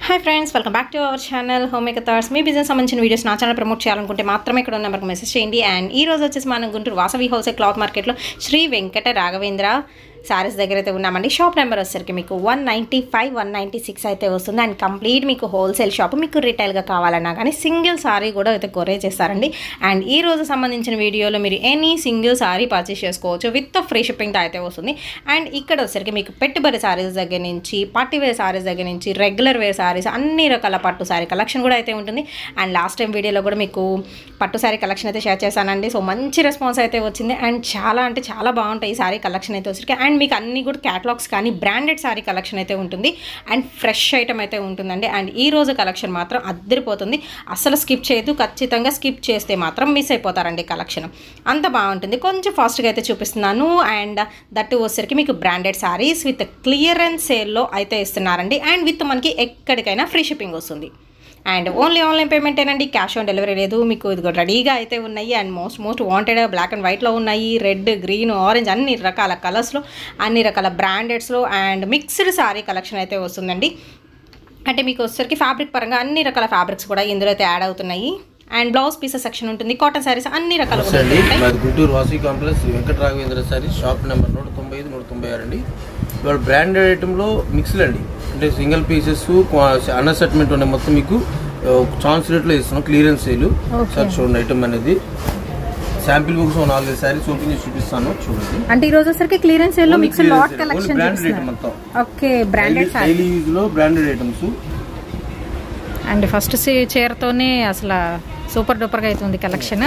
Hi friends welcome back to our channel home maker thoughts మీ business సంబంధించిన videos నా channel promote చేయాలనుకుంటే మాత్రమే ఇక్కడ ఉన్న నెంబర్కి మెసేజ్ చేయండి అండ్ ఈ రోజు వచ్చేసి మనం గుంటూరు వాసవి హోల్సేల్ క్లాత్ మార్కెట్లో శ్రీ వెంకట రాఘవేంద్ర శారీస్ దగ్గర అయితే ఉన్నామండి షాప్ నెంబర్ వచ్చేసరికి మీకు one ninety five one ninety six అయితే వస్తుంది అండ్ కంప్లీట్ మీకు హోల్సేల్ షాప్ మీకు రిటైల్గా కావాలన్నా కానీ సింగిల్ సారీ కూడా అయితే కొరియర్ చేస్తారండి అండ్ ఈ రోజు సంబంధించిన వీడియోలో మీరు ఎనీ సింగిల్ సారీ పర్చేస్ చేసుకోవచ్చు విత్ ఫ్రీ షిప్పింగ్తో అయితే వస్తుంది అండ్ ఇక్కడ వచ్చేసరికి మీకు పెట్టుబడి సారీస్ దగ్గర నుంచి పార్టీ వేర్ సారీస్ దగ్గర నుంచి రెగ్యులర్ వేర్ సారీస్ అన్ని రకాల పట్టు సారీ కలెక్షన్ కూడా అయితే ఉంటుంది అండ్ లాస్ట్ టైం వీడియోలో కూడా మీకు పట్టు సారీ కలెక్షన్ అయితే షేర్ చేశానండి సో మంచి రెస్పాన్స్ అయితే వచ్చింది అండ్ చాలా అంటే చాలా బాగుంటాయి ఈ సారీ కలెక్షన్ అయితే వచ్చరికి అండ్ మీకు అన్ని కూడా క్యాటలాగ్స్ కానీ బ్రాండెడ్ సారీ కలెక్షన్ అయితే ఉంటుంది అండ్ ఫ్రెష్ ఐటమ్ అయితే ఉంటుందండి అండ్ ఈ రోజు కలెక్షన్ మాత్రం అద్దరిపోతుంది అస్సలు స్కిప్ చేయదు ఖచ్చితంగా స్కిప్ చేస్తే మాత్రం మిస్ అయిపోతారండి కలెక్షన్ అంత బాగుంటుంది కొంచెం ఫాస్ట్గా అయితే చూపిస్తున్నాను అండ్ దట్టు వచ్చేసరికి మీకు బ్రాండెడ్ సారీస్ విత్ క్లియరెన్స్ సేల్లో అయితే ఇస్తున్నారండి అండ్ విత్ మనకి ఎక్కడికైనా ఫ్రీ షిప్పింగ్ వస్తుంది అండ్ ఓన్లీ ఆన్లైన్ పేమెంట్ ఏనండి క్యాష్ ఆన్ డెలివరీ లేదు మీకు ఇది రెడీగా అయితే ఉన్నాయి and most most wanted black and వైట్లో ఉన్నాయి రెడ్ గ్రీన్ ఆరెంజ్ అన్ని రకాల కలర్స్లో అన్ని రకాల బ్రాండెడ్స్లో అండ్ మిక్స్డ్ సారీ కలెక్షన్ అయితే వస్తుందండి అంటే మీకు వచ్చేసరికి ఫ్యాబ్రిక్ పరంగా అన్ని రకాల ఫ్యాబ్రిక్స్ కూడా ఇందులో అయితే యాడ్ అవుతున్నాయి అండ్ బ్లౌజ్ పీసెస్ సెక్షన్ ఉంటుంది కాటన్ సారీస్ అన్ని రకాలు కూడా అండి ఉంటాయి మాది Guntur Vasavi complex Sri Venkata Raghavendra sari shop number నూట తొంభై ఐదు నూట తొంభై ఆరు అండి ఇవాళ బ్రాండెడ్ ఐటెంలో మిక్స్డ్ అండి అంటే సింగిల్ పీసెస్ అన్నర్ సెట్మెంట్ ఉన్నాయి మొత్తం మీకు ఛాన్స్ రేట్లో ఇస్తున్నాం క్లియరెన్స్ సేల్ సార్ చూడండి ఐటమ్ అనేది శాంపిల్ బుక్స్ నాలుగైదు సారీస్ ఓపెన్ చేసి చూపిస్తాను చూడండి అంటే ఈ రోజు వచ్చరికి క్లియరెన్స్ సేల్ లో mix lot collection branded item మొత్తం okay branded sari daily use లో బ్రాండెడ్ ఐటమ్స్ అండ్ ఫస్ట్ చీరతోనే అసలు సూపర్ డూపర్ గా అవుతుంది కలెక్షన్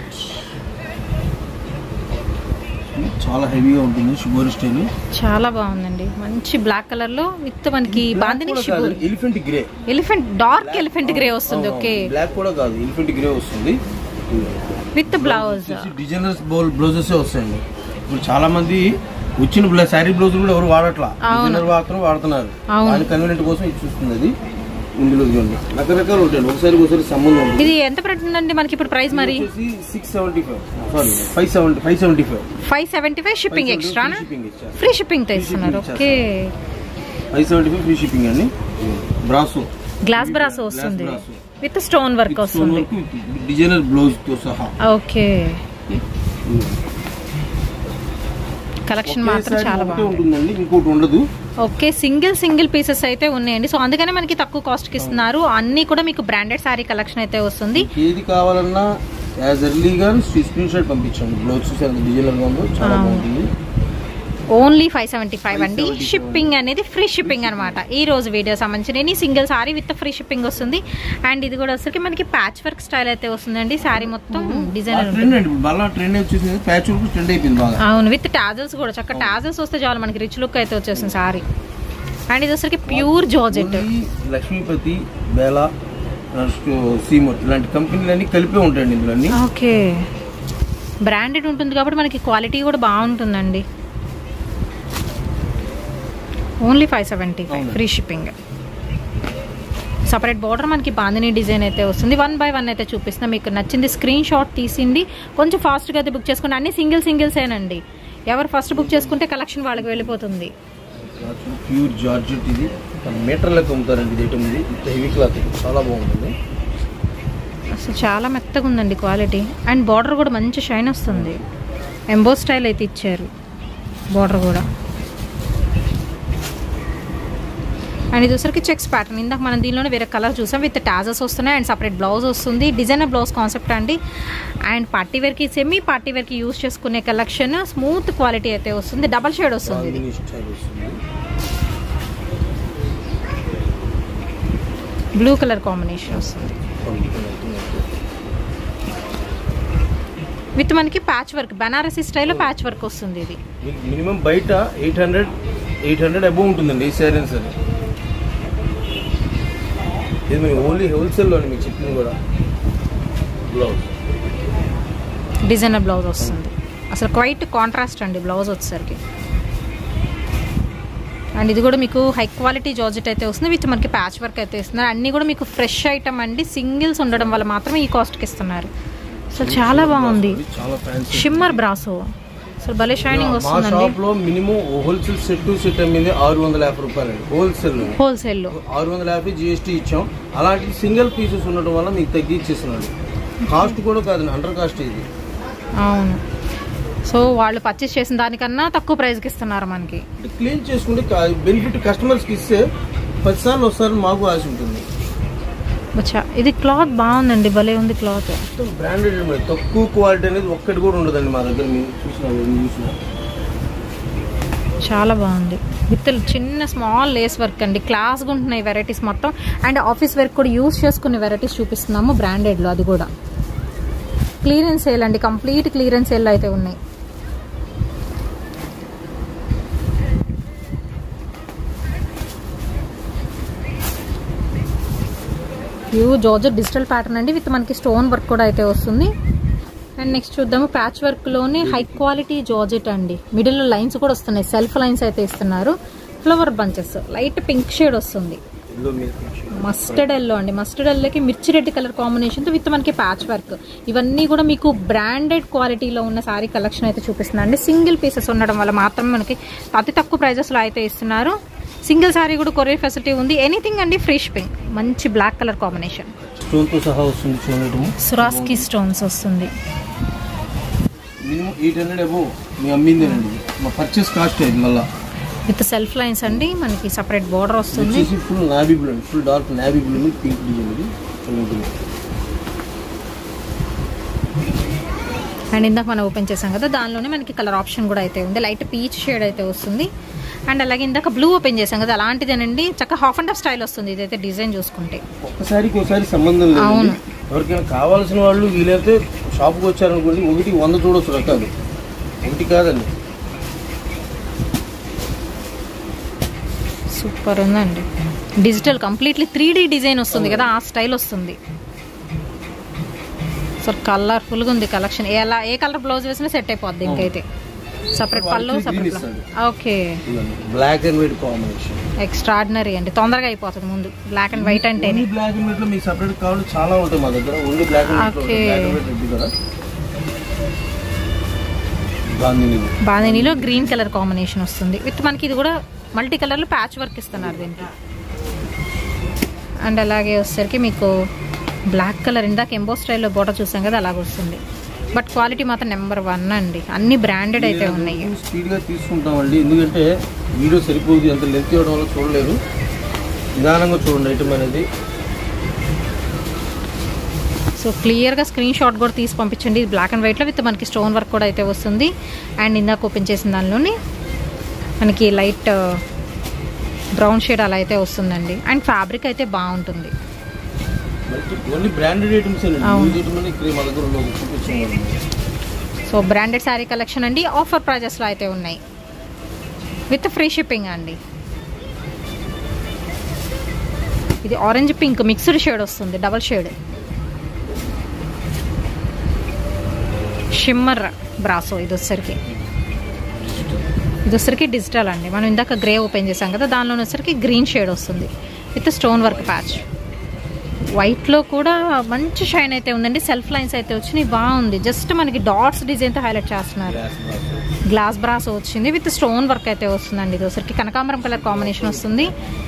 చాలా హెవీగా ఉంటుంది షుగర్ స్టైల్ చాలా బాగుందండి మంచి బ్లాక్ కలర్ లో విత్ మనకి bandhani elephant grey elephant dark elephant grey వస్తుంది ఓకే బ్లాక్ కూడా కాదు ఎలిఫెంట్ గ్రే వస్తుంది with blouse designers bowl blouses వస్తాయండి ఇప్పుడు చాలా మంది వచ్చిన బ్లౌజ్ శారీ బ్లౌజ్ కూడా ఎవరు వాడట్లా డిజైనర్ మాత్రం వాడుతున్నారు అవును. దాని కన్వీనియంట్ కోసం ఇది చూస్తుంది అది ఇందులో చూడండి రకరకాలు ఉంటాయండి ఒకసారి ఒకసారి సంబంధం ఉంటుంది ఇది ఎంత పడుతుందండి మనకి ఇప్పుడు ప్రైస్ మరి six seventy five sorry five seventy five seventy five five seventy five shipping extra shipping ఇచ్చారు ఫ్రీ షిప్పింగ్ తో ఇస్తున్నారు okay five seventy five free shipping అండి బ్రాసో గ్లాస్ బ్రాస్ వస్తుంది brass. With stone work stone వస్తుంది work designer blouse తో సహా okay collection మాత్రం ఒకేసారి చాలా ఒకటే బాగుంది ఉంటుందండి ఇంకోటి ఉండదు ఓకే సింగిల్ సింగిల్ పీసెస్ అయితే ఉన్నాయండి సో అందుకనే మనకి తక్కువ కాస్ట్ కి ఇస్తున్నారు అన్ని కూడా మీకు బ్రాండెడ్ సారీ కలెక్షన్ అయితే వస్తుంది ఏది కావాలన్నా యాజ్ ఎర్లీగా స్క్రీన్ షాట్ పంపించండి బ్లౌజ్ చూసి ఎంత డిజైనర్ గా ఉందో చాలా బాగుంటుంది ఓన్లీ ఫైవ్ సెవెంటీ ఫైవ్ అండి షిప్పింగ్ అనేది ఫ్రీ షిప్పింగ్ అనమాట ఈ రోజు వీడియో సంబంధించిన any single sari with free shipping వస్తుంది అండ్ ఇది కూడా వచ్చరికి మనకి ప్యాచ్ వర్క్ స్టైల్ అయితే వస్తుందండి సారీ మొత్తం డిజైనర్ ట్రెండ్ అండి బాగా ట్రెండ్ వచ్చేసింది ప్యాచ్ వర్క్ ట్రెండ్ అయిపోయింది బాగా అవును విత్ టాజల్స్ కూడా చక్క టాజల్స్ వస్తే చాలు మనకి రిచ్ లుక్ అయితే వచ్చేసింది సారీ అండ్ ఇది వచ్చరికి pure georgette only Lakshmipati Bela సీమోట్ ఇలాంటి కంపెనీలన్నీ కలిపే ఉంటాయండి ఇందులో అన్ని ఓకే బ్రాండెడ్ ఉంటుంది కాబట్టి మనకి క్వాలిటీ కూడా బాగుంటుందండి ఓన్లీ ఫైవ్ సెవెంటీ ఫైవ్ అవును. ఫ్రీ షిప్పింగ్ సపరేట్ బార్డర్ మనకి బాందిని డిజైన్ అయితే వస్తుంది వన్ బై వన్ అయితే చూపిస్తున్నా మీకు నచ్చింది స్క్రీన్ షాట్ తీసిండి కొంచెం ఫాస్ట్గా అయితే బుక్ చేసుకోండి అన్ని సింగిల్ సింగిల్సేనండి ఎవరు ఫస్ట్ బుక్ చేసుకుంటే కలెక్షన్ వాళ్ళకి వెళ్ళిపోతుంది ప్యూర్ జార్జెట్ ఇది మీటర్ లెక్క అమ్ముతారండి ఇది ఐటమ్ ఇది ఇంత హెవీ క్లాత్ ఇది చాలా బాగుంటుంది అసలు చాలా మెత్తగా ఉందండి క్వాలిటీ అండ్ బార్డర్ కూడా మంచి షైన్ వస్తుంది ఎంబో స్టైల్ అయితే ఇచ్చారు బార్డర్ కూడా అండ్ ఇది వచ్చరికి చెక్స్ ప్యాటర్న్ ఇందాక మనం దీనిలోనే వేరే కలర్ చూసాం విత్ టాజర్స్ వస్తున్నాయి అండ్ సపరేట్ బ్లౌజ్ వస్తుంది డిజైనర్ బ్లౌజ్ కాన్సెప్ట్ అండి అండ్ పార్టీ వేర్కి సెమీ పార్టీ వేర్కి యూస్ చేసుకునే కలెక్షన్ స్మూత్ క్వాలిటీ అయితే వస్తుంది డబల్ షేడ్ వస్తుంది ఇది బాందిని స్టైల్ వస్తుంది బ్లూ కలర్ కాంబినేషన్ వస్తుంది విత్ మనకి ప్యాచ్ వర్క్ బనారసీ స్టైల్లో ప్యాచ్ వర్క్ వస్తుంది ఇది మీకు మినిమం బయట eight hundred eight hundred above ఉంటుందండి ఈ శారీ సరే ఇది మీరు ఓన్లీ హోల్సేల్లో మీకు చెప్పింది కూడా బ్లౌజ్ డిజైనర్ బ్లౌజ్ వస్తుంది అసలు క్వైట్ కాంట్రాస్ట్ అండి బ్లౌజ్ వచ్చేసరికి అండ్ ఇది కూడా మీకు హై క్వాలిటీ జార్జెట్ అయితే వస్తుంది విత్ మనకి ప్యాచ్ వర్క్ అయితే ఇస్తున్నారు అన్నీ కూడా మీకు ఫ్రెష్ ఐటమ్ అండి సింగిల్స్ ఉండడం వల్ల మాత్రమే ఈ కాస్ట్కి ఇస్తున్నారు సో చాలా బాగుంది చాలా ఫ్యాన్సీ షిమ్మర్ బ్రాసో అసలు భలే షైనింగ్ మా వస్తుందండి షాప్ లో minimum wholesale set to set అమ్మింది ఆరు వందల యాభై రూపాయలు అండి హోల్సేల్ హోల్సేల్లో ఆరు వందల యాభై జిఎస్టీ ఇచ్చాం అలాంటి సింగిల్ పీసెస్ ఉండటం వల్ల మీకు తగ్గించేస్తున్నాడు కాస్ట్ కూడా కాదండి అండర్ కాస్ట్ ఇది అవును సో వాళ్ళు పర్చేస్ చేసిన దానికన్నా తక్కువ ప్రైస్కి ఇస్తున్నారు మనకి అంటే క్లీన్ చేసుకుంటే బెనిఫిట్ కస్టమర్స్కి ఇస్తే పదిసార్లు వస్తారని మాకు ఆశ ఉంటుంది వచ్చా ఇది క్లాత్ బాగుందండి భలే ఉంది క్లాత్ మొత్తం బ్రాండెడ్ మరి తక్కువ క్వాలిటీ అనేది ఒక్కటి కూడా ఉండదండి మా దగ్గర మీరు చూసిన మీరు చూసిన చాలా బాగుంది విత్ చిన్న స్మాల్ లేస్ వర్క్ అండి క్లాస్గా ఉంటున్నాయి వెరైటీస్ మొత్తం అండ్ ఆఫీస్ వర్క్ కూడా యూస్ చేసుకునే వెరైటీస్ చూపిస్తున్నాము బ్రాండెడ్లో అది కూడా క్లియరెన్స్ సేల్ అండి కంప్లీట్ క్లియరెన్స్ సేల్ అయితే ఉన్నాయి వ్యూ జార్జెట్ డిజిటల్ ప్యాటర్న్ అండి విత్ మనకి స్టోన్ వర్క్ కూడా అయితే వస్తుంది అండ్ నెక్స్ట్ చూద్దాము ప్యాచ్ వర్క్ లోనే హై క్వాలిటీ జార్జెట్ అండి మిడిల్ లో లైన్స్ కూడా వస్తున్నాయి సెల్ఫ్ లైన్స్ అయితే ఇస్తున్నారు flower bunches light pink shade వస్తుంది ఇందులో మీరు మస్టర్డ్ ఎల్లో అండి మస్టర్డ్ ఎల్లోకి మిర్చి రెడ్ కలర్ కాంబినేషన్ తో విత్ మనకి ప్యాచ్ వర్క్ ఇవన్నీ కూడా మీకు బ్రాండెడ్ క్వాలిటీలో ఉన్న సారీ కలెక్షన్ అయితే చూపిస్తున్నా అండి సింగిల్ పీసెస్ ఉండడం వల్ల మాత్రమే మనకి అతి తక్కువ ప్రైజెస్ లో అయితే ఇస్తున్నారు సింగిల్ సారీ కూడా కొరియర్ ఫెసిలిటీ ఉంది ఎనీథింగ్ అండి ఫ్రీ షిప్పింగ్ మంచి బ్లాక్ కలర్ కాంబినేషన్ స్టోన్తో సహా వస్తుంది చూడటము సురాస్కి స్టోన్స్ వస్తుంది మినిమం ఎయిట్ హండ్రెడ్ అబో మేము అమ్మిందేనండి మా పర్చేస్ కాస్ట్ ఇది మళ్ళీ విత్ సెల్ఫ్ లైన్స్ అండి మనకి సపరేట్ బార్డర్ వస్తుంది వచ్చేసి ఫుల్ నావీ బ్లూ అండి ఫుల్ డార్క్ నావీ బ్లూ మీద పింక్ డిజైన్ ఇది చూడండి అండ్ ఇందాక మనం ఓపెన్ చేసాం కదా దానిలోనే మనకి కలర్ ఆప్షన్ కూడా అయితే ఉంది లైట్ పీచ్ షేడ్ అయితే వస్తుంది అండ్ అలాగే ఇందాక బ్లూ ఓపెన్ చేసాం కదా అలాంటిదేనండి చక్కగా హాఫ్ అండ్ హాఫ్ స్టైల్ వస్తుంది ఇదైతే డిజైన్ చూసుకుంటే ఒక్కసారికి ఒకసారి సంబంధం లేదు అవును. ఎవరికైనా కావాల్సిన వాళ్ళు వీలైతే షాప్కి వచ్చారనుకోండి ఒకటి వంద చూడొచ్చు రకాలు ఒకటి కాదండి సూపర్ ఉందండి digital completely three D design వస్తుంది కదా ఆ స్టైల్ వస్తుంది సో కలర్ఫుల్గా ఉంది కలెక్షన్ ఎలా ఏ కలర్ బ్లౌజ్ వేసినా సెట్ అయిపోద్ది ఇంకైతే సపరేట్ పళ్ళు వాళ్ళకి సపరేట్ green ఇస్తుంది. Okay black and white combination extraordinary అండి తొందరగా అయిపోతుంది ముందు బ్లాక్ అండ్ వైట్ అంటే ఓన్లీ బ్లాక్ అండ్ వైట్ లో మీకు సపరేట్ కావాలి చాలా ఉంటాయి మా దగ్గర only black and white Okay. Black and white red కదా గాంధీ బాందినీలో గ్రీన్ కలర్ కాంబినేషన్ వస్తుంది విత్ మనకి ఇది కూడా మల్టీ కలర్లో ప్యాచ్ వర్క్ ఇస్తున్నారు దీనికి అండ్ అలాగే వచ్చేసరికి మీకు బ్లాక్ కలర్ ఇందాక ఎంబో స్టైల్లో బోట చూసాం కదా అలాగ వస్తుంది బట్ క్వాలిటీ మాత్రం నెంబర్ వన్ అండి అన్ని బ్రాండెడ్ అయితే ఉన్నాయి స్పీడ్ గా తీసుకుంటామండి ఎందుకంటే వీడియో సరిపోదు ఎంత లెంత్ ఇవ్వడం వల్ల చూడలేరు నిదానంగా చూడండి ఐటమ్ అనేది సో క్లియర్గా స్క్రీన్ షాట్ కూడా తీసి పంపించండి ఇది బ్లాక్ అండ్ వైట్లో విత్ మనకి స్టోన్ వర్క్ కూడా అయితే వస్తుంది అండ్ ఇందాక ఓపెన్ చేసిన దానిలోని మనకి లైట్ బ్రౌన్ షేడ్ అలా అయితే వస్తుందండి అండ్ ఫ్యాబ్రిక్ అయితే బాగుంటుంది ఓన్లీ బ్రాండెడ్ ఐటమ్స్ అండి అవును. యూజ్ ఐటమ్ అనేది ఇక్కడ మా దగ్గర ఉండదు చూపించాము సో బ్రాండెడ్ శారీ కలెక్షన్ అండి ఆఫర్ ప్రైజెస్లో అయితే ఉన్నాయి విత్ ఫ్రీ షిప్పింగ్ అండి ఇది ఆరెంజ్ పింక్ మిక్స్డ్ షేడ్ వస్తుంది డబల్ షేడ్ షిమ్మర్ బ్రాసో ఇది వచ్చరికి ఇది వచ్చరికి డిజిటల్ అండి మనం ఇందాక గ్రే ఓపెన్ చేసాం కదా దానిలో వచ్చరికి గ్రీన్ షేడ్ వస్తుంది విత్ స్టోన్ వర్క్ ప్యాచ్ వైట్లో కూడా మంచి షైన్ అయితే ఉందండి సెల్ఫ్ లైన్స్ అయితే వచ్చినాయి బాగుంది జస్ట్ మనకి డాట్స్ డిజైన్తో హైలైట్ చేస్తున్నారు గ్లాస్ బ్రాస్ వచ్చింది విత్ స్టోన్ వర్క్ అయితే వస్తుందండి ఇది ఒకసారికి కనకాంబరం కలర్ కాంబినేషన్ వస్తుంది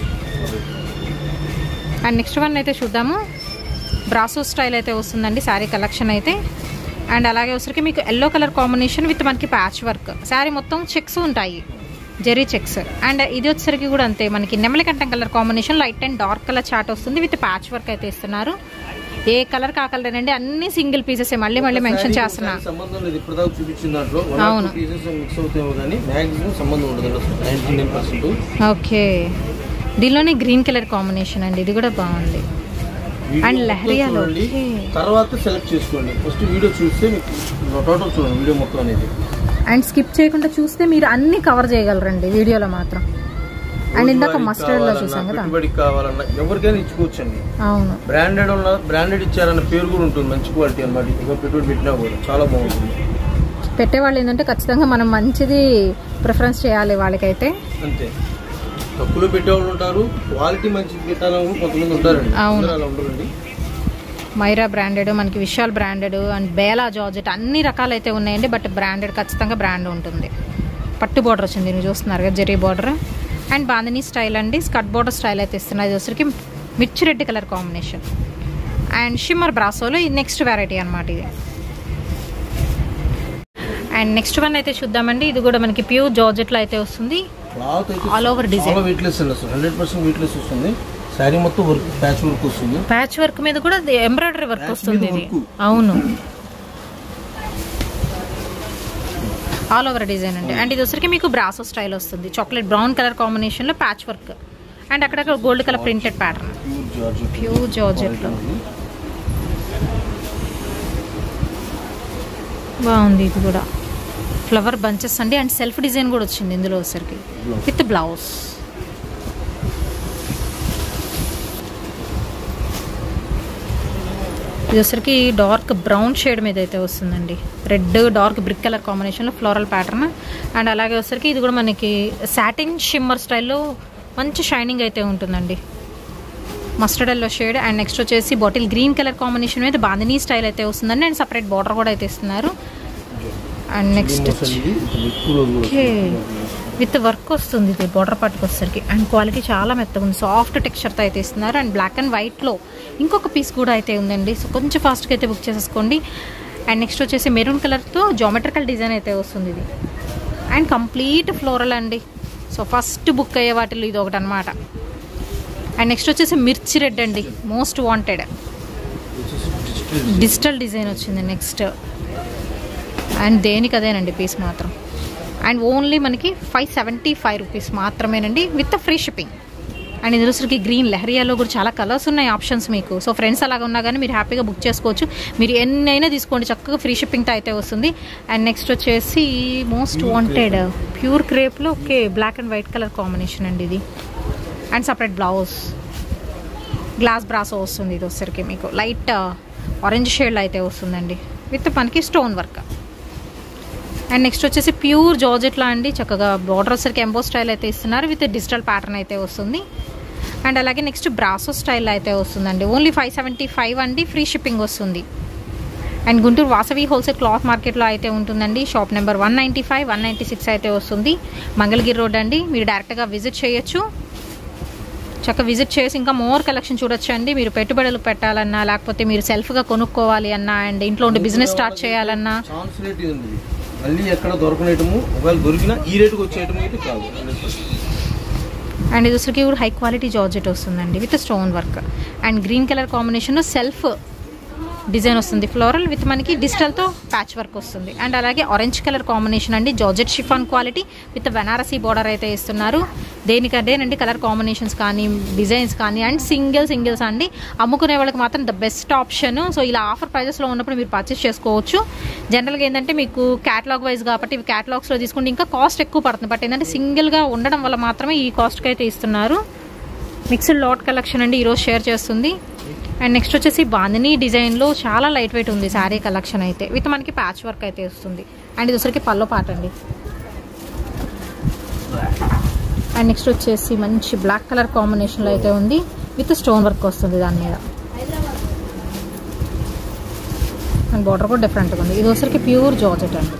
అండ్ నెక్స్ట్ వన్ అయితే చూద్దాము బ్రాసో స్టైల్ అయితే వస్తుందండి శారీ కలెక్షన్ అయితే అండ్ అలాగే వచ్చరికి మీకు ఎల్లో కలర్ కాంబినేషన్ విత్ మనకి ప్యాచ్ వర్క్ శారీ మొత్తం చెక్స్ ఉంటాయి జెరీ చెక్స్ అండ్ ఇది వచ్చేసరికి కూడా అంతే మనకి నెమలికంఠం colour combination light and dark colour చాట్ వస్తుంది విత్ ప్యాచ్ వర్క్ అయితే ఇస్తున్నారు ఏ కలర్ కాకలర్ అండి అన్ని సింగిల్ పీసెస్ మళ్ళీ మళ్ళీ మెన్షన్ చేస్తున్నా ఒకసారి సంబంధం లేదు ఇప్పుడు దాకా చూపించిన దాంట్లో అవును. పీసెస్ మిక్స్ అవుతాయేమో కానీ మ్యాక్సిమం సంబంధం ఉండదు నైన్టీ నైన్ పర్సెంట్ ఓకే దీనిలోనే గ్రీన్ కలర్ కాంబినేషన్ అండి ఇది కూడా బాగుంది And లహరియాలో, చూడండి okay. తర్వాత సెలెక్ట్ చేసుకోండి ఫస్ట్ వీడియో చూస్తే మీకు టోటల్ చూడండి వీడియో మొత్తం అనేది అండ్ స్కిప్ చేయకుండా చూస్తే మీరు అన్ని కవర్ చేయగలరండి వీడియోలో మాత్రం అండ్ ఇందాక రోజువారీకి మస్టర్డ్ లో కావాలన్నా, చూసాం కదా పెట్టుబడికి కావాలన్నా ఎవరికైనా ఇచ్చుకోవచ్చండి అవును బ్రాండెడ్ ఉన్న బ్రాండెడ్ ఇచ్చారన్న పేరు కూడా ఉంటుంది మంచి క్వాలిటీ అన్నమాట ఇంకా పెట్టుబడి పెట్టినా కూడా చాలా బాగుంటుంది పెట్టేవాళ్ళు ఏంటంటే ఖచ్చితంగా మనం మంచిది ప్రిఫరెన్స్ చేయాలి వాళ్ళకైతే అంతే తక్కువలో పెట్టేవాళ్ళు ఉంటారు క్వాలిటీ మంచి పెట్టాలని కొంతమంది ఉంటారండి అవును. అందరూ అలా ఉండరండి మైరా బ్రాండెడ్ మనకి Vishal branded and Bela georgette అన్ని రకాలు అయితే ఉన్నాయండి బట్ బ్రాండెడ్ ఖచ్చితంగా బ్రాండ్ ఉంటుంది పట్టు బార్డర్ వచ్చింది మీరు చూస్తున్నారు కదా జెరీ బార్డర్ అండ్ బాందినీ స్టైల్ అండి స్కర్ట్ బార్డర్ స్టైల్ అయితే ఇస్తున్నారు ఇది వచ్చరికి మిర్చి red colour combination and shimmer బ్రాసోలో ఇది నెక్స్ట్ వెరైటీ అనమాట ఇది అండ్ నెక్స్ట్ వన్ అయితే చూద్దామండి ఇది కూడా మనకి ప్యూర్ జార్జెట్లో అయితే వస్తుంది క్లాత్ అయితే All over design. చాలా వెయిట్లెస్ అండి అసలు హండ్రెడ్ పర్సెంట్ వెయిట్లెస్ వస్తుంది శారీ మొత్తం వర్క్ ప్యాచ్ వర్క్ వస్తుంది ప్యాచ్ వర్క్ మీద కూడా ఎంబ్రాయిడరీ వర్క్ Patch వస్తుంది మీద ఇది work. అవును ఆల్ ఓవర్ డిజైన్ అండి అండ్ ఇది వచ్చరికి మీకు బ్రాసో స్టైల్ వస్తుంది చాక్లెట్ బ్రౌన్ కలర్ కాంబినేషన్ లో ప్యాచ్ వర్క్ అండ్ అక్కడక్కడ gold colour printed pattern pure georgette pure georgette లో బాగుంది ఇది కూడా ఫ్లవర్ బంచెస్ అండి అండ్ సెల్ఫ్ డిజైన్ కూడా వచ్చింది ఇందులో వచ్చరికి విత్ బ్లౌజ్ ఇది వచ్చరికి డార్క్ బ్రౌన్ షేడ్ మీద అయితే వస్తుందండి రెడ్ డార్క్ బ్రిక్ కలర్ కాంబినేషన్లో ఫ్లోరల్ ప్యాటర్న్ అండ్ అలాగే వచ్చరికి ఇది కూడా మనకి సాటిన్ షిమ్మర్ స్టైల్లో మంచి షైనింగ్ అయితే ఉంటుందండి mustard yellow shade and next వచ్చేసి బాటిల్ గ్రీన్ కలర్ కాంబినేషన్ మీద బాందినీ స్టైల్ అయితే వస్తుందండి అండ్ సపరేట్ బార్డర్ కూడా అయితే ఇస్తున్నారు and next okay with work వస్తుంది ఇది బార్డర్ పార్ట్కి వచ్చేసరికి అండ్ క్వాలిటీ చాలా మెత్తగా ఉంది సాఫ్ట్ టెక్స్చర్తో అయితే ఇస్తున్నారు అండ్ బ్లాక్ అండ్ వైట్లో ఇంకొక పీస్ కూడా అయితే ఉందండి సో కొంచెం ఫాస్ట్గా అయితే బుక్ చేసేసుకోండి అండ్ నెక్స్ట్ వచ్చేసి మెరూన్ కలర్తో జామెట్రికల్ డిజైన్ అయితే వస్తుంది ఇది అండ్ కంప్లీట్ ఫ్లోరల్ అండి సో ఫస్ట్ బుక్ అయ్యే వాటిలో ఇది ఒకటి అనమాట అండ్ నెక్స్ట్ వచ్చేసి మిర్చి రెడ్ అండి మోస్ట్ వాంటెడ్ డిజిటల్ డిజైన్ వచ్చింది నెక్స్ట్ అండ్ దేనికి అదేనండి పీస్ మాత్రం అండ్ ఓన్లీ మనకి ఫైవ్ సెవెంటీ ఫైవ్ రూపీస్ మాత్రమేనండి విత్ ఫ్రీ షిప్పింగ్ అండ్ ఇందులోసరికి గ్రీన్ లెహరియాలో కూడా చాలా కలర్స్ ఉన్నాయి ఆప్షన్స్ మీకు సో ఫ్రెండ్స్ అలాగా ఉన్నా కానీ మీరు హ్యాపీగా బుక్ చేసుకోవచ్చు మీరు ఎన్నైనా తీసుకోండి చక్కగా ఫ్రీ షిప్పింగ్తో అయితే వస్తుంది అండ్ నెక్స్ట్ వచ్చేసి మోస్ట్ వాంటెడ్ ప్యూర్ క్రేప్లో okay black and white colour combination అండి ఇది అండ్ సపరేట్ బ్లౌజ్ గ్లాస్ బ్రాసో వస్తుంది ఇది వచ్చరికి మీకు లైట్ ఆరెంజ్ షేడ్లో అయితే వస్తుందండి విత్ మనకి స్టోన్ వర్క్ అండ్ నెక్స్ట్ వచ్చేసి ప్యూర్ జార్జెట్లో అండి చక్కగా బార్డర్ వచ్చరికి ఎంబో స్టైల్ అయితే ఇస్తున్నారు విత్ డిజిటల్ ప్యాటర్న్ అయితే వస్తుంది అండ్ అలాగే నెక్స్ట్ బ్రాసో స్టైల్ అయితే వస్తుందండి ఓన్లీ ఫైవ్ సెవెంటీ ఫైవ్ అండి ఫ్రీ షిప్పింగ్ వస్తుంది and Guntur Vasavi wholesale cloth మార్కెట్లో అయితే ఉంటుందండి shop number one ninety five one ninety six అయితే వస్తుంది మంగళగిరి రోడ్ అండి మీరు డైరెక్ట్గా విజిట్ చేయొచ్చు చక్కగా విజిట్ చేసి ఇంకా మోర్ కలెక్షన్ చూడొచ్చు అండి మీరు పెట్టుబడులు పెట్టాలన్నా లేకపోతే మీరు సెల్ఫ్గా కొనుక్కోవాలి అన్నా అండ్ ఇంట్లో ఉండి బిజినెస్ స్టార్ట్ చేయాలన్నా ఛాన్స్ రేట్ ఇది ఉంది ఇది. మళ్ళీ ఎక్కడ దొరకని ఐటము ఒకవేళ దొరికినా ఈ రేటుకి వచ్చే ఐటమ్ అయితే కాదు 100%. అండ్ ఇది వచ్చరికి కూడా హై క్వాలిటీ జార్జెట్ వస్తుందండి with stone work and green colour combination self design వస్తుంది ఫ్లోరల్ విత్ మనకి డిజిటల్తో ప్యాచ్ వర్క్ వస్తుంది అండ్ అలాగే ఆరెంజ్ కలర్ కాంబినేషన్ అండి georgette chiffon quality with Banarasi border అయితే ఇస్తున్నారు దేనికంటేనండి కలర్ కాంబినేషన్స్ కానీ డిజైన్స్ కానీ అండ్ సింగిల్ సింగిల్స్ అండి అమ్ముకునే వాళ్ళకి మాత్రం ద బెస్ట్ ఆప్షన్ సో ఇలా ఆఫర్ ప్రైజెస్లో ఉన్నప్పుడు మీరు పర్చేస్ చేసుకోవచ్చు జనరల్గా ఏంటంటే మీకు క్యాటలాగ్ వైజ్ కాబట్టి ఇవి క్యాటలాగ్స్లో తీసుకుంటే ఇంకా కాస్ట్ ఎక్కువ పడుతుంది బట్ ఏంటంటే సింగిల్గా ఉండడం వల్ల మాత్రమే ఈ కాస్ట్కి అయితే ఇస్తున్నారు మిక్స్డ్ లాట్ కలెక్షన్ అండి ఈరోజు షేర్ చేస్తుంది అండ్ నెక్స్ట్ వచ్చేసి బాందినీ డిజైన్లో చాలా లైట్ వెయిట్ ఉంది శారీ కలెక్షన్ అయితే విత్ మనకి ప్యాచ్ వర్క్ అయితే వస్తుంది అండ్ ఇది వచ్చరికి పల్లో పాట అండి అండ్ నెక్స్ట్ వచ్చేసి మంచి బ్లాక్ కలర్ కాంబినేషన్లో అయితే ఉంది విత్ స్టోన్ వర్క్ వస్తుంది దాని మీద అండ్ బార్డర్ కూడా డిఫరెంట్గా ఉంది ఇది వచ్చరికి ప్యూర్ జార్జెట్ అండి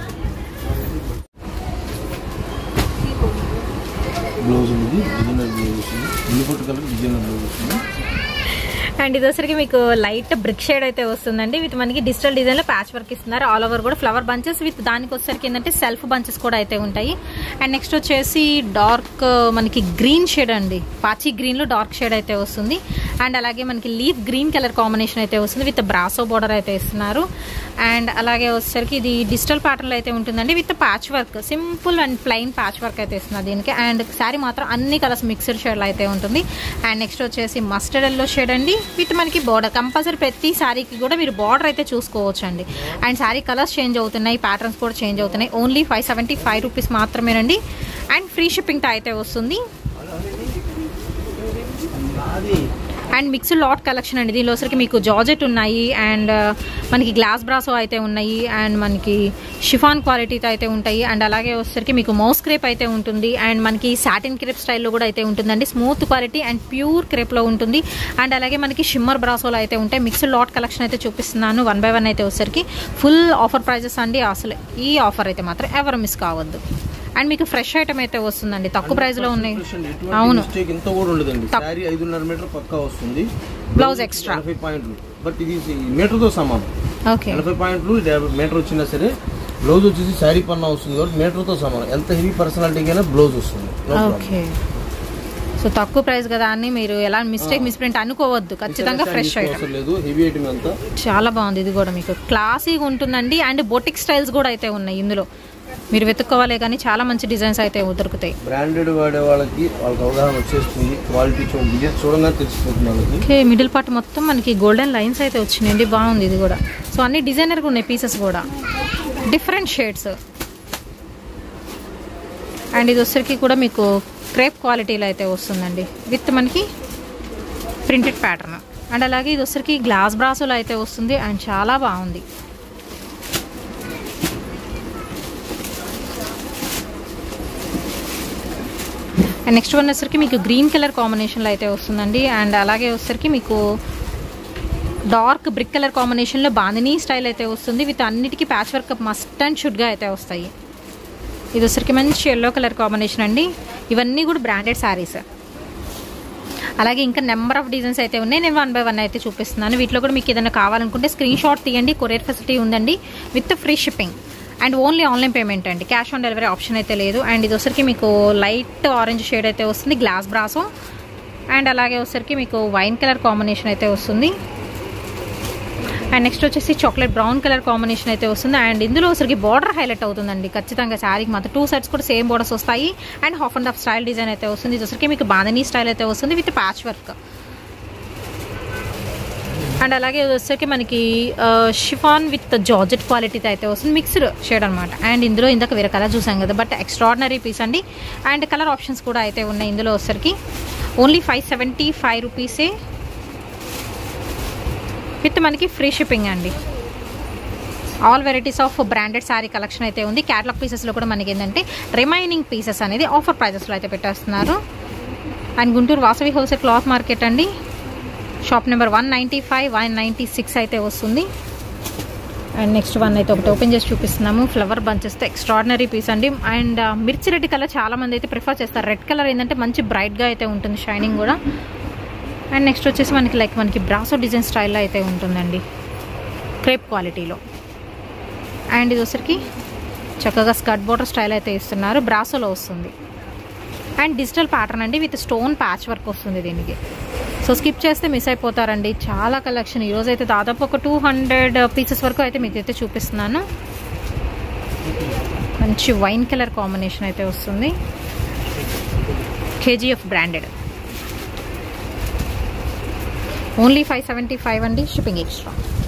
బ్లౌజ్ ఉంది డిజైనర్ బ్లౌజ్ వస్తుంది ఇల్లు పట్టు కలర్ డిజైనర్ బ్లౌజ్ వస్తుంది అండ్ ఇది వచ్చరికి మీకు లైట్ బ్రిక్ షేడ్ అయితే వస్తుందండి విత్ మనకి డిజిటల్ డిజైన్ లో ప్యాచ్ వర్క్ ఇస్తున్నారు ఆల్ ఓవర్ కూడా ఫ్లవర్ బంచెస్ విత్ దానికి వచ్చరికి ఏంటంటే సెల్ఫ్ బంచెస్ కూడా అయితే ఉంటాయి అండ్ నెక్స్ట్ వచ్చేసి డార్క్ మనకి గ్రీన్ షేడ్ అండి పాచి గ్రీన్ లో డార్క్ షేడ్ అయితే వస్తుంది అండ్ అలాగే మనకి లీఫ్ గ్రీన్ కలర్ కాంబినేషన్ అయితే వస్తుంది విత్ బ్రాసో బోర్డర్ అయితే ఇస్తున్నారు అండ్ అలాగే వచ్చేసరికి ఇది డిజిటల్ ప్యాటర్న్ లో అయితే ఉంటుందండి with patch work simple and plain patch work అయితే ఇస్తున్నారు దీనికి అండ్ శారీ మాత్రం అన్ని కలర్స్ మిక్స్డ్ షేడ్ అయితే ఉంటుంది అండ్ నెక్స్ట్ వచ్చేసి మస్టర్డ్ ఎల్లో షేడ్ అండి విత్ మనకి బార్డర్ కంపల్సరీ ప్రతి శారీకి కూడా మీరు బార్డర్ అయితే చూసుకోవచ్చు అండి అండ్ శారీ కలర్స్ చేంజ్ అవుతున్నాయి ప్యాటర్న్స్ కూడా చేంజ్ అవుతున్నాయి only five seventy five rupees మాత్రమేనండి అండ్ ఫ్రీ షిప్పింగ్తో అయితే వస్తుంది అండ్ మిక్స్డ్ లాట్ కలెక్షన్ అండి దీనిలో వచ్చరికి మీకు జార్జెట్ ఉన్నాయి అండ్ మనకి గ్లాస్ బ్రాసో అయితే ఉన్నాయి అండ్ మనకి షిఫాన్ క్వాలిటీతో అయితే ఉంటాయి అండ్ అలాగే వచ్చరికి మీకు మౌస్ క్రేప్ అయితే ఉంటుంది అండ్ మనకి సాటిన్ క్రేప్ స్టైల్లో కూడా అయితే ఉంటుందండి స్మూత్ క్వాలిటీ అండ్ ప్యూర్ క్రేప్లో ఉంటుంది అండ్ అలాగే మనకి షిమ్మర్ బ్రాసోలో అయితే ఉంటాయి మిక్స్డ్ లాట్ కలెక్షన్ అయితే చూపిస్తున్నాను వన్ బై వన్ అయితే వచ్చరికి ఫుల్ ఆఫర్ ప్రైజెస్ అండి అసలు ఈ ఆఫర్ అయితే మాత్రం ఎవరు మిస్ కావద్దు అండ్ మీకు ఫ్రెష్ ఐటమ్ అయితే వస్తుందండి తక్కువ ప్రైస్లో ఉన్నాయి ఎటువంటి అవును మిస్టేక్ ఇంత కూడా ఉండదండి శారీ ఐదున్నర మీటర్ పక్కా వస్తుంది బ్లౌజ్ ఎక్స్ట్రా ఎనభై పాయింట్లు బట్ ఇది మీటర్తో సమానం ఓకే ఎనభై పాయింట్లు డెబ్బై మీటర్ వచ్చినా సరే బ్లౌజ్ వచ్చేసి శారీ పన్నా వస్తుంది కాబట్టి మీటర్తో సమానం ఎంత హెవీ పర్సనాలిటీకి అయినా బ్లౌజ్ వస్తుంది No problem. ఓకే సో తక్కువ ప్రైస్ కదా అని మీరు ఎలా మిస్టేక్ మిస్ప్రింట్ అనుకోవద్దు ఖచ్చితంగా శారీ ఫ్రెష్ ఐటమ్ అవసరం లేదు హెవీ ఐటమ్ అంతా చాలా బాగుంది ఇది కూడా మీకు క్లాసీగా ఉంటుందండి అండ్ బొటిక్ స్టైల్స్ కూడా అయితే ఉన్నాయి ఇందులో మీరు వెతుక్కోవాలి కానీ చాలా మంచి డిజైన్స్ అయితే దొరుకుతాయి బ్రాండెడ్ వాడే వాళ్ళకి వాళ్ళకి అవగాహన వచ్చేస్తుంది క్వాలిటీ చూడండి ఇది చూడంగానే తెలిసిపోతుంది వాళ్ళకి ఓకే మిడిల్ పార్ట్ మొత్తం మనకి గోల్డెన్ లైన్స్ అయితే వచ్చినాయండి బాగుంది ఇది కూడా సో అన్ని డిజైనర్గా ఉన్నాయి పీసెస్ కూడా డిఫరెంట్ షేడ్స్ అండ్ ఇది వచ్చరికి కూడా మీకు క్రేప్ క్వాలిటీలో అయితే వస్తుందండి విత్ మనకి ప్రింటెడ్ ప్యాటర్న్ అండ్ అలాగే ఇది వచ్చరికి గ్లాస్ బ్రాసులో అయితే వస్తుంది అండ్ చాలా బాగుంది అండ్ నెక్స్ట్ వన్ వచ్చరికి మీకు గ్రీన్ కలర్ కాంబినేషన్లో అయితే వస్తుందండి అండ్ అలాగే వచ్చరికి మీకు డార్క్ బ్రిక్ కలర్ కాంబినేషన్లో బాందినీ స్టైల్ అయితే వస్తుంది విత్ అన్నిటికీ ప్యాచ్ వర్క్ మస్ట్ అండ్ షుడ్గా అయితే వస్తాయి ఇది వచ్చరికి మంచి ఎల్లో కలర్ కాంబినేషన్ అండి ఇవన్నీ కూడా బ్రాండెడ్ శారీస్ అలాగే ఇంకా నెంబర్ ఆఫ్ డిజైన్స్ అయితే ఉన్నాయి నేను వన్ బై వన్ అయితే చూపిస్తున్నాను వీటిలో కూడా మీకు ఏదైనా కావాలనుకుంటే స్క్రీన్ షాట్ తీయండి కొరియర్ ఫెసిలిటీ ఉందండి with free shipping and only online payment అండి క్యాష్ ఆన్ డెలివరీ ఆప్షన్ అయితే లేదు అండ్ ఇది వచ్చరికి మీకు లైట్ ఆరెంజ్ షేడ్ అయితే వస్తుంది గ్లాస్ బ్రాసో అండ్ అలాగే వచ్చరికి మీకు వైన్ కలర్ కాంబినేషన్ అయితే వస్తుంది అండ్ నెక్స్ట్ వచ్చేసి చాక్లెట్ బ్రౌన్ కలర్ కాంబినేషన్ అయితే వస్తుంది అండ్ ఇందులో వచ్చరికి బార్డర్ హైలైట్ అవుతుందండి ఖచ్చితంగా శారీకి మాత్రం టూ సైడ్స్ కూడా సేమ్ బోర్డర్స్ వస్తాయి and half and half style design అయితే వస్తుంది ఇది వచ్చరికి మీకు బాందనీ స్టైల్ అయితే వస్తుంది విత్ ప్యాచ్ వర్క్ అండ్ అలాగే ఇది వచ్చేసరికి మనకి షిఫాన్ విత్ జార్జెట్ క్వాలిటీతో అయితే వస్తుంది మిక్స్డ్ షేడ్ అనమాట అండ్ ఇందులో ఇందాక వేరే కలర్ చూసాం కదా బట్ ఎక్స్ట్రాడినరీ పీస్ అండి అండ్ కలర్ ఆప్షన్స్ కూడా అయితే ఉన్నాయి ఇందులో వచ్చేసరికి ఓన్లీ ఫైవ్ సెవెంటీ ఫైవ్ రూపీసే విత్ మనకి ఫ్రీ షిప్పింగ్ అండి all varieties of branded sari collection అయితే ఉంది క్యాటలాగ్ పీసెస్లో కూడా మనకి ఏంటంటే రిమైనింగ్ పీసెస్ అనేది ఆఫర్ ప్రైజెస్లో అయితే పెట్టేస్తున్నారు and Guntur Vasavi wholesale cloth market అండి shop number one ninety five one ninety six అయితే వస్తుంది అండ్ నెక్స్ట్ వన్ అయితే ఒకటి ఓపెన్ చేసి చూపిస్తున్నాము ఫ్లవర్ బంచెస్తో ఎక్స్ట్రాడినరీ పీస్ అండి అండ్ మిర్చి రెడ్ కలర్ చాలా మంది అయితే ప్రిఫర్ చేస్తారు రెడ్ కలర్ ఏంటంటే మంచి బ్రైట్గా అయితే ఉంటుంది షైనింగ్ కూడా అండ్ నెక్స్ట్ వచ్చేసి మనకి లైక్ మనకి బ్రాసో డిజైన్ స్టైల్లో అయితే ఉంటుందండి క్రేప్ క్వాలిటీలో అండ్ ఇది వచ్చరికి చక్కగా స్కర్ట్ బోర్డర్ స్టైల్ అయితే ఇస్తున్నారు బ్రాసోలో వస్తుంది అండ్ డిజిటల్ ప్యాటర్న్ అండి విత్ స్టోన్ ప్యాచ్ వర్క్ వస్తుంది దీనికి సో స్కిప్ చేస్తే మిస్ అయిపోతారండి చాలా కలెక్షన్ ఈరోజు అయితే దాదాపు ఒక టూ హండ్రెడ్ పీసెస్ వరకు అయితే మీకు అయితే చూపిస్తున్నాను మంచి వైన్ కలర్ కాంబినేషన్ అయితే వస్తుంది KGF branded only five seventy five అండి షిప్పింగ్ ఎక్స్ట్రా